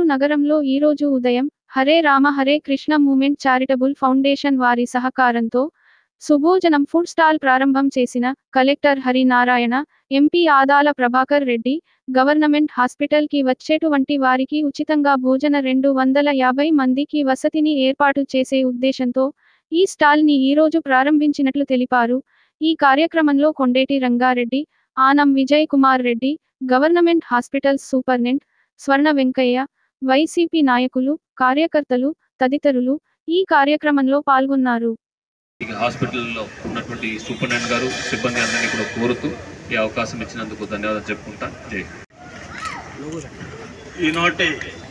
నగరంలో ఈరోజు ఉదయం Hare Rama Hare Krishna movement charitable foundation వారి సహకారంతో సుభోజనం ఫుడ్ స్టాల్ ప్రారంభం చేసిన collector Harinarayana MP Adala Prabhakar Reddy government hospital కి వచ్చేటువంటి వారికి ఉచితంగా భోజన రెండు వందల యాభై మందికి వసతిని ఏర్పాటు చేసే ఉద్దేశంతో ఈ స్టాల్ ని ఈరోజు ప్రారంభించినట్లు తెలిపారు ఈ కార్యక్రమంలో Kondeti Rangareddy Anam Vijay Kumar Reddy government hospitals superintendent Swarna Venkaiah YCP నాయకులు కార్యకర్తలు తదితరులు ఈ కార్యక్రమంలో పాల్గొన్నారు ఇక హాస్పిటల్లో ఉన్నటువంటి సూపరింటెండెంట్ గారు సిబ్బంది అందరినీ కూడా కోరుతూ ఈ అవకాశం ఇచ్చినందుకు ధన్యవాదాలు చెప్పుకుంటా జై ఈనాటి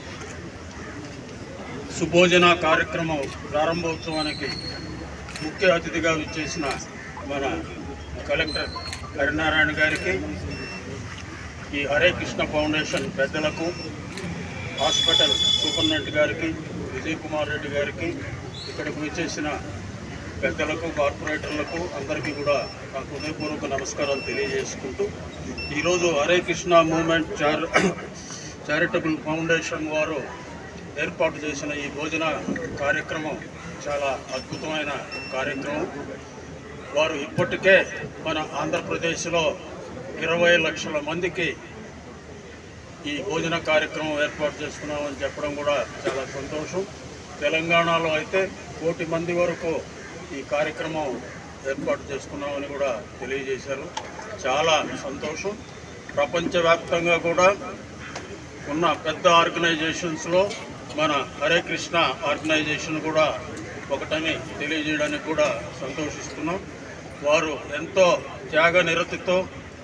సుభోజన కార్యక్రమం ప్రారంభోత్సవానికి ముఖ్య అతిథిగా విచ్చేసిన మన కలెక్టర్ హరినారాయణ గారికి ఈ హరే కృష్ణ ఫౌండేషన్ పెద్దలకు హాస్పిటల్ సూపరింటెండెంట్ గారికి విజయ్ కుమార్ రెడ్డి గారికి ఇక్కడికి విచ్చేసిన పెద్దలకు కార్పొరేటర్లకు అందరికీ కూడా నా హృదయపూర్వక నమస్కారాలు తెలియజేసుకుంటూ ఈరోజు హరే కృష్ణ మూమెంట్ చార్ చారిటబుల్ ఫౌండేషన్ వారు ఏర్పాటు చేసిన ఈ భోజన కార్యక్రమం చాలా అద్భుతమైన కార్యక్రమం వారు ఇప్పటికే మన ఆంధ్రప్రదేశ్లో ఇరవై లక్షల మందికి ఈ భోజన కార్యక్రమం ఏర్పాటు చేస్తున్నామని చెప్పడం కూడా చాలా సంతోషం తెలంగాణలో అయితే కోటి మంది వరకు ఈ కార్యక్రమం ఏర్పాటు చేసుకున్నామని కూడా తెలియజేశారు చాలా సంతోషం ప్రపంచవ్యాప్తంగా కూడా ఉన్న పెద్ద ఆర్గనైజేషన్స్లో మన హరే కృష్ణ ఆర్గనైజేషన్ కూడా ఒకటని తెలియజేయడానికి కూడా సంతోషిస్తున్నాం వారు ఎంతో త్యాగ నిరతితో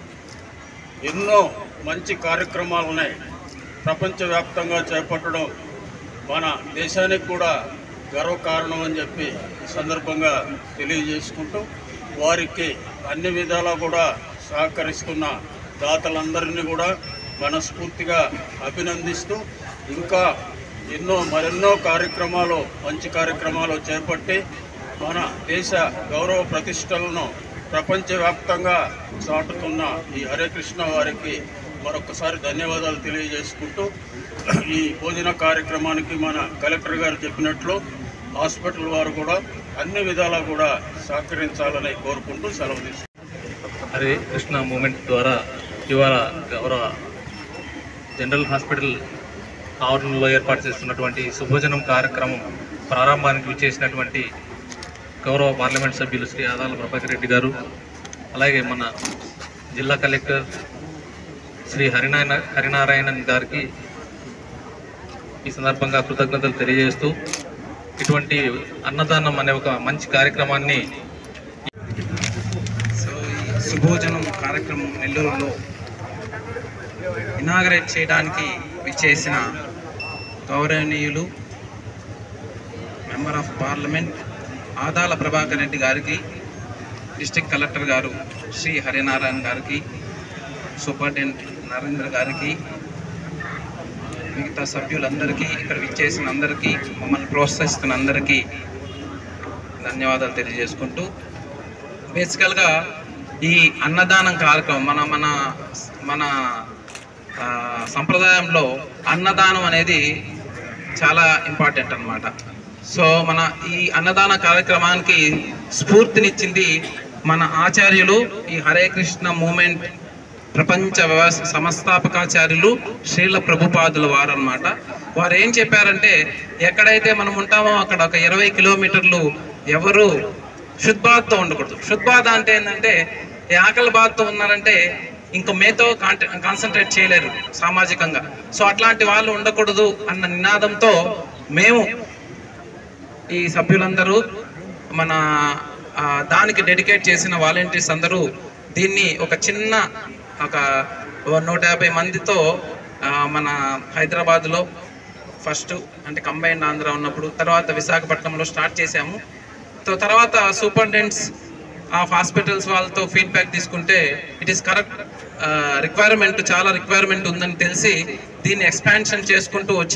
ఎన్నో మంచి కార్యక్రమాలని ప్రపంచవ్యాప్తంగా చేపట్టడం మన దేశానికి కూడా గర్వకారణం అని చెప్పి ఈ సందర్భంగా తెలియజేసుకుంటూ వారికి అన్ని విధాలా కూడా సహకరిస్తున్న దాతలందరినీ కూడా మనస్ఫూర్తిగా అభినందిస్తూ ఇంకా ఎన్నో మరెన్నో కార్యక్రమాలు మంచి కార్యక్రమాలు చేపట్టి మన దేశ గౌరవ ప్రతిష్టలను ప్రపంచవ్యాప్తంగా చాటుతున్న ఈ హరే కృష్ణ వారికి మరొకసారి ధన్యవాదాలు తెలియజేసుకుంటూ ఈ భోజన కార్యక్రమానికి మన కలెక్టర్ గారు చెప్పినట్లు హాస్పిటల్ వారు కూడా అన్ని విధాలా కూడా సహకరించాలని కోరుకుంటూ సెలవు తీసుకుంటాం హరే కృష్ణ మూమెంట్ ద్వారా ఇవాళ గౌరవ జనరల్ హాస్పిటల్ ఆవరణలో ఏర్పాటు చేస్తున్నటువంటి సుభోజనం కార్యక్రమం ప్రారంభానికి విచ్చేసినటువంటి గౌరవ పార్లమెంట్ సభ్యులు శ్రీ ఆదాల ప్రభాకర్ రెడ్డి గారు అలాగే మన జిల్లా కలెక్టర్ శ్రీ హరినారాయణ హరినారాయణన్ గారికి ఈ సందర్భంగా కృతజ్ఞతలు తెలియజేస్తూ ఇటువంటి అన్నదానం అనే ఒక మంచి కార్యక్రమాన్ని సో ఈ సుభోజనం కార్యక్రమం నెల్లూరులో ఇనాగరేట్ చేయడానికి విచ్చేసిన గౌరవనీయులు member of parliament Adala Prabhakar Reddy గారికి డిస్టిక్ కలెక్టర్ గారు శ్రీ హరినారాయణ గారికి సూపరింటెండెంట్ నరేంద్ర గారికి మిగతా సభ్యులందరికీ ఇక్కడ విచ్చేసిన అందరికీ మమ్మల్ని ప్రోత్సహిస్తున్న అందరికీ ధన్యవాదాలు తెలియజేసుకుంటూ బేసికల్గా ఈ అన్నదానం కార్యక్రమం మన మన మన ఆ, సంప్రదాయంలో అన్నదానం అనేది చాలా ఇంపార్టెంట్ అన్నమాట సో మన ఈ అన్నదాన కార్యక్రమానికి స్ఫూర్తినిచ్చింది మన ఆచార్యులు ఈ హరే కృష్ణ మూమెంట్ ప్రపంచ వ్యవస్థ సంస్థాపకాచార్యులు శ్రీల ప్రభుపాదుల వారు అన్నమాట వారు ఏం చెప్పారంటే ఎక్కడైతే మనం ఉంటామో అక్కడ ఒక ఇరవై కిలోమీటర్లు ఎవరు శుద్బాద్తో ఉండకూడదు శుద్బాధ అంటే ఏంటంటే ఈ ఆకలి బాధతో ఉన్నారంటే ఇంకో మేతో కాన్సన్ట్రేట్ చేయలేరు సామాజికంగా సో అట్లాంటి వాళ్ళు ఉండకూడదు అన్న నినాదంతో మేము ఈ సభ్యులందరూ మన ఆ, దానికి డెడికేట్ చేసిన వాలంటీర్స్ అందరూ దీన్ని ఒక చిన్న ఒక నూట యాభై మందితో ఆ, మన హైదరాబాద్లో ఫస్ట్ అంటే కంబైన్డ్ ఆంధ్ర ఉన్నప్పుడు తర్వాత విశాఖపట్నంలో స్టార్ట్ చేశాము తో తర్వాత సూపరింటెండెంట్స్ ఆఫ్ హాస్పిటల్స్ వాళ్ళతో ఫీడ్బ్యాక్ తీసుకుంటే ఇట్ ఈస్ కరెక్ట్ రిక్వైర్మెంట్ చాలా రిక్వైర్మెంట్ ఉందని తెలిసి దీన్ని ఎక్స్పాన్షన్ చేసుకుంటూ వచ్చి